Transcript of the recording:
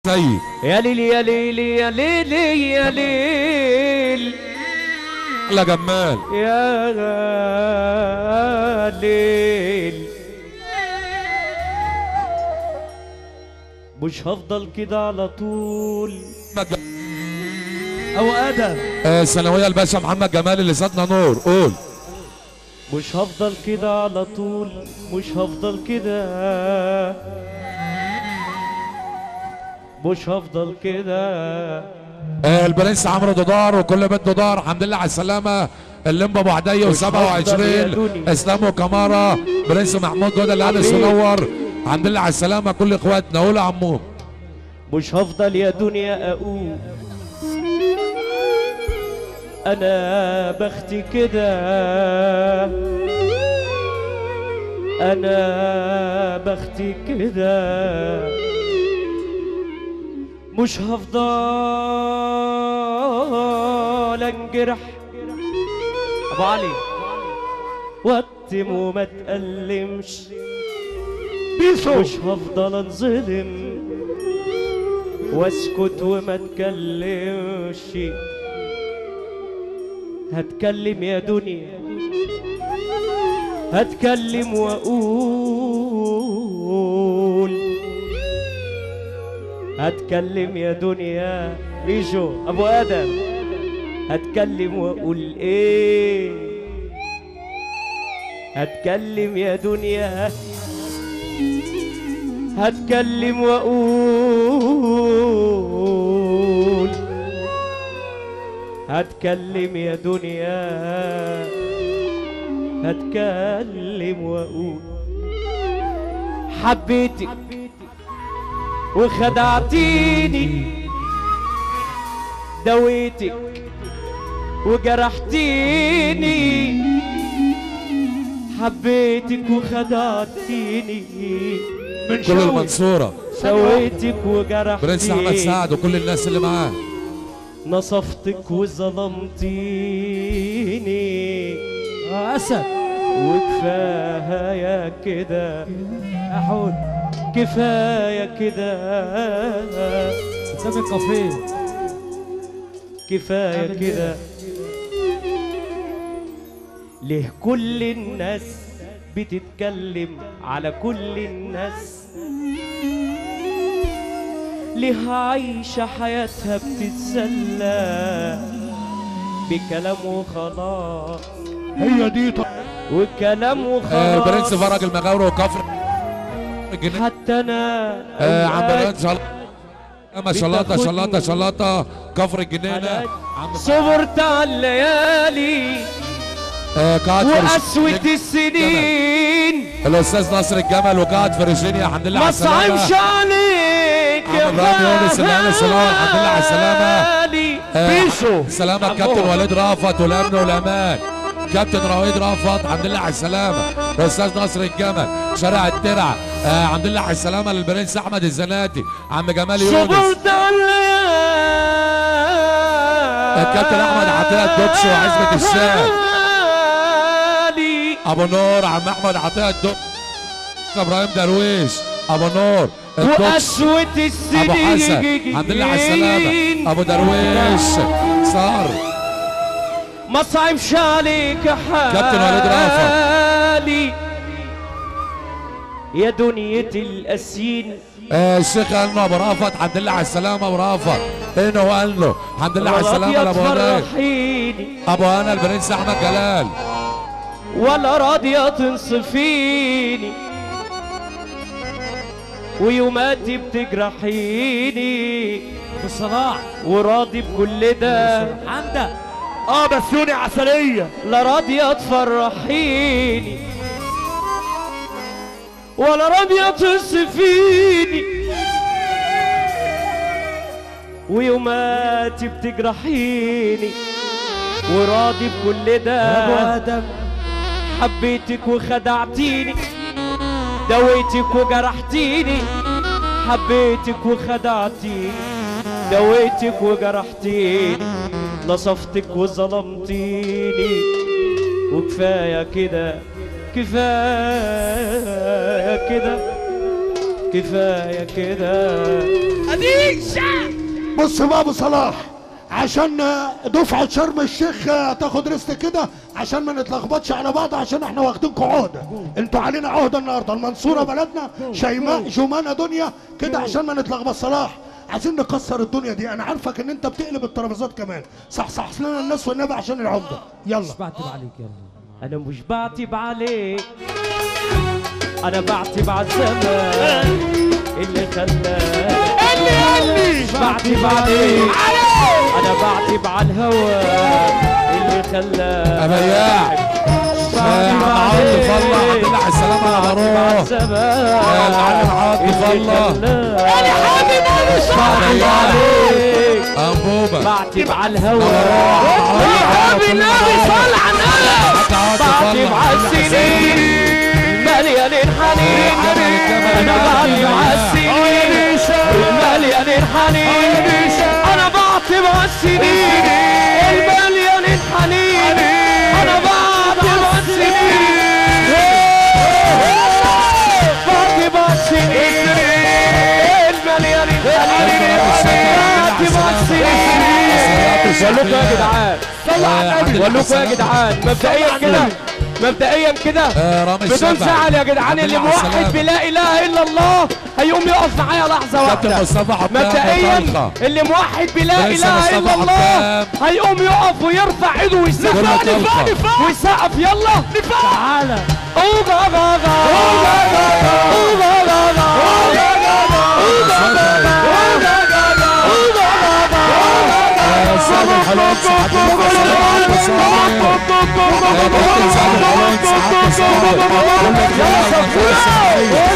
زيي يا ليل يا ليل يا ليل يا ليل يلا جمال يا ليل مش هفضل كده على طول محمد ج- او ادم آه، ثانويه الباشا محمد جمال اللي زادنا نور قول مش هفضل كده على طول مش هفضل كده مش هفضل كده آه، البرنس عمرو دودار وكل بيت دودار الحمد لله على السلامه الليمبا ابو عدي مش هفضل يا و27 دنيا. اسلام وكمارة برنس محمود جودة اللي انس حبيبي. منور الحمد لله على السلامه كل اخواتنا قول يا عموم مش هفضل يا دنيا اقول انا بختي كده انا بختي كده مش هفضل انجرح ابو علي واتم وما تألمش مش هفضل انظلم واسكت وما اتكلمش هتكلم يا دنيا هتكلم واقول هتكلم يا دنيا بيجو ابو ادم هتكلم واقول ايه هتكلم يا دنيا هتكلم واقول هتكلم يا دنيا هتكلم واقول حبيتك وخدعتيني دويتك وجرحتيني حبيتك وخدعتيني من كل شوي المنصوره سويتك برنس احمد وجرحتيني سعد وكل الناس اللي معاه نصفتك وظلمتيني اسد وكفاية كده احود كفاية كده قدام الكافيه كفاية كده ليه كل الناس بتتكلم على كل الناس ليه عايشة حياتها بتتسلى بكلام وخلاص هي دي وكلام آه، البرنس وخلاص فرج المغاوره وكفر الجنيه حتى انا آه، عم أوقات برنس شل- ما شلاطه شلاطه شلاطه كفر الجنينه حالات عم صبرت على الليالي آه، قاعد في رش- وقسوة السنين الاستاذ ناصر الجمل وقاعد في رجلينيا الحمد لله على ما السلامه صعبش عليك عم إبراهيم يونس اللي أنا سلام، الحمد لله على السلامة. غالي. آه، بيشو سلامة عمو. كابتن وليد رافت والامن والامان كابتن رويد رافت الحمد لله على السلامة الاستاذ ناصر الجمل شارع الترع آه الحمد لله على السلامة للبرنس احمد الزناتي عم جمال يونس صبرت على الليالي الكابتن أحمد عطية الدبش وعزبة الشام. غالي. ابو نور عم احمد عطيه الدق ابراهيم درويش ابو نور الدبش وقسوة السنين ابو حسن الحمد لله على السلامة ابو درويش صار ما صعبش عليك حالي كابتن وليد رافع. يا دنيا الأسين آه الشيخ قال له ابو رافت الحمد لله على السلامه ابو رافت هنا وقال له الحمد لله على السلامه راضية لابو هنا تفرحيني ابو هنا البرنس احمد جلال ولا راضية تنصفيني ويوماتي بتجرحيني بالصلاح وراضي بكل ده عندك اه بسوني عسلية لا راضية تفرحيني ولا راضية تصفيني ويوماتي بتجرحيني وراضي بكل ابو ده ادم حبيتك وخدعتيني دويتك وجرحتيني حبيتك وخدعتيني دويتك وجرحتيني نصفتك وظلمتيني وكفايه كده كفايه كده كفايه كده بص بقى ابو صلاح عشان دفعة شرم الشيخ تاخد ريست كده عشان ما نتلخبطش على بعض عشان احنا واخدينكم عهدة انتوا علينا عهدة النهارده المنصورة بلدنا شيماء جمانة دنيا كده عشان ما نتلخبط صلاح عايزين نكسر الدنيا دي انا عارفك ان انت بتقلب الترابيزات كمان صح صح لنا الناس والنبي عشان العمدة يلا بعتب عليك يلا انا مش بعتب عليك انا بعتب على الزمان اللي خلاك اللي قال مش بعتب عليك انا بعتب على الهوى اللي خلاك أبياع يا عم عاطف الله عبد الله على السلامة أنا بروح يا معلم عاطف الله انا حبيبي بعتب عليك أنبوبة بعتب على الهوى حبيبي النبي صل على بعتب على السنين مليانين حنين انا بعتب على السنين المليانين حنين انا بعتب على السنين المليانين حنين انا بعتب على السنين بعتب على السنين المليانين حنين بعتب على السنين بقول لكم يا جدعان بقول لكم يا جدعان مبدئيا كده مبدئيا كده آه، رامي بدون الشبع. زعل يا جدعان عبد اللي الله على موحد السلامة. بلا اله الا الله هيقوم يقف معايا لحظه كابتن واحده مصطفى حكام مبدئيا وطلقة. اللي موحد بلا برنس اله مصطفى الا الله حكام. هيقوم يقف ويرفع ايده ويسقف كل طلقة. ويسقف يلا تعالى اوغا غا غا اوغا غا غا اوغا غا غا اوغا غا غا اوغا غا غا اوغا غا غا اوغا غا غا يا أستاذ الحلال سعد الله سلام وصالح يا كابتن سعد الحلال سعد وصالح كل الجماعة المنطقة الصحية